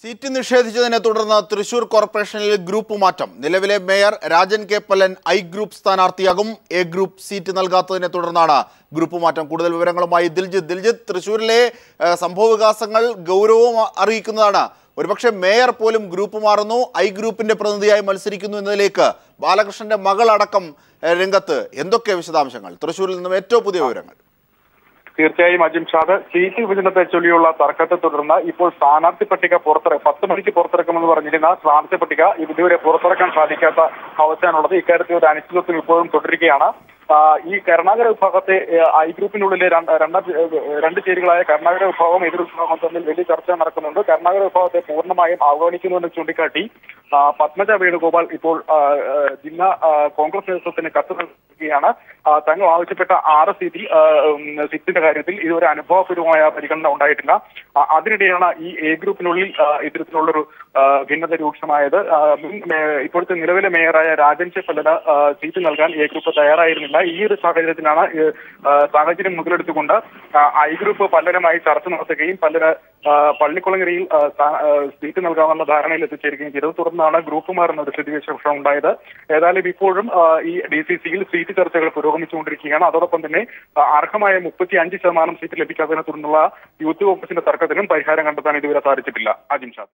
seat നിഷേധിച്ചതിനെ തുടർന്ന് തൃശൂർ കോർപ്പറേഷനിൽ group മാറ്റം നിലവിലെ mayor Rajan K Pallan I group സ്ഥാനാർത്ഥിയാകും എ ഗ്രൂപ്പ് സീറ്റ് നൽകാത്തതിനെ തുടർന്നാണ് ഗ്രൂപ്പ് മാറ്റം കൂടുതൽ വിവരങ്ങളുമായി ദിൽജിത്ത് ദിൽജിത്ത് തൃശൂരിലെ ഏഹ്, സംഭവവികാസങ്ങൾ ഗൗരവം അറിയിക്കുന്നതാണ് ഒരുപക്ഷെ മേയർ പോലും ഗ്രൂപ്പ് മാറുന്നു ഐ ഗ്രൂപ്പിന്റെ പ്രതിനിധിയായി മത്സരിക്കുന്നു എന്നതിലേക്ക് ബാലകൃഷ്ണന്റെ മകളടക്കം ഏഹ്, രംഗത്ത് എന്തൊക്കെ വിശദാംശങ്ങൾ തൃശൂരിൽ നിന്നും ഏറ്റവും പുതിയ വിവരങ്ങൾ തീർച്ചയായും അജിം ഷാദ് സീറ്റ് വിഭജനത്തെ ചൊല്ലിയുള്ള തർക്കത്തെ തുടർന്ന് ഇപ്പോൾ സ്ഥാനാർത്ഥി പട്ടിക പുറത്തിറ പത്ത് മണിക്ക് പുറത്തിറക്കുമെന്ന് പറഞ്ഞിരുന്ന സ്ഥാനാർത്ഥി പട്ടിക ഇതുവരെ പുറത്തിറക്കാൻ സാധിക്കാത്ത അവസ്ഥയാണുള്ളത് ഇക്കാര്യത്തിൽ ഒരു അനിശ്ചിതത്വം ഇപ്പോഴും തുടരുകയാണ് ആ, ഈ കരുണാകര വിഭാഗത്തെ ഏ, ഐ ഗ്രൂപ്പിനുള്ളിലെ രണ്ട് രണ്ട് രണ്ട് ചേരികളായ കരുണാകര വിഭാഗം എതിർ വിഭാഗം തമ്മിൽ വലിയ ചർച്ച നടക്കുന്നുണ്ട് കരുണാകര വിഭാഗത്തെ പൂർണ്ണമായും അവഗണിക്കുന്നുവെന്ന് ചൂണ്ടിക്കാട്ടി ആ, പത്മജ വേണുഗോപാൽ ഇപ്പോൾ ആ, ആ, ജില്ലാ ആ, കോൺഗ്രസ് നേതൃത്വത്തിന് കത്ത് നൽകുകയാണ് ആ, തങ്ങൾ ആവശ്യപ്പെട്ട ആറ് സീറ്റിൽ ആ, ഉം, സീറ്റിന്റെ കാര്യത്തിൽ ഇതുവരെ അനുഭവപൂർവമായ പരിഗണന ഉണ്ടായിട്ടില്ല ആ, അതിനിടെയാണ് ഈ എ ഗ്രൂപ്പിനുള്ളിൽ ആ, ഇത്തരത്തിലുള്ളൊരു ആ, ഭിന്നത രൂക്ഷമായത് ആ, മുൻ മേ- ഇപ്പോഴത്തെ നിലവിലെ മേയറായ രാജൻ ചെപ്പലിന് ആ, സീറ്റ് നൽകാൻ എ ഗ്രൂപ്പ് തയ്യാറായിരുന്നില്ല ഈ ഒരു സാഹചര്യത്തിലാണ് ഈ, ആ, സാഹചര്യം മുതലെടുത്തുകൊണ്ട് ആ, ഐ ഗ്രൂപ്പ് പലരുമായി ചർച്ച നടത്തുകയും പലര് ആ, പള്ളിക്കുളങ്ങരയിൽ ആ, സ്ഥാ- ആ, സീറ്റ് നൽകാമെന്ന ധാരണയിൽ എത്തിച്ചേരുകയും ചെയ്തത് തുടർന്നാണ് ഗ്രൂപ്പ് മാറുന്ന ഒരു സ്ഥിതിവിശേഷം ഉണ്ടായത് ഏതായാലും ഇപ്പോഴും ആ, ഈ ഡി സി സിയിൽ സീറ്റ് ചർച്ചകൾ പുരോഗമിച്ചുകൊണ്ടിരിക്കുകയാണ് അതോടൊപ്പം തന്നെ ആ, അർഹമായ മുപ്പത്തി അഞ്ച് ശതമാനം സീറ്റ് ലഭിക്കാത്തതിനെ തുടർന്നുള്ള യൂത്ത് കോൺഗ്രസിന്റെ തർക്കത്തിനും പരിഹാരം കണ്ടെത്താൻ ഇതുവരെ സാധിച്ചിട്ടില്ല അജിം ഷാദ്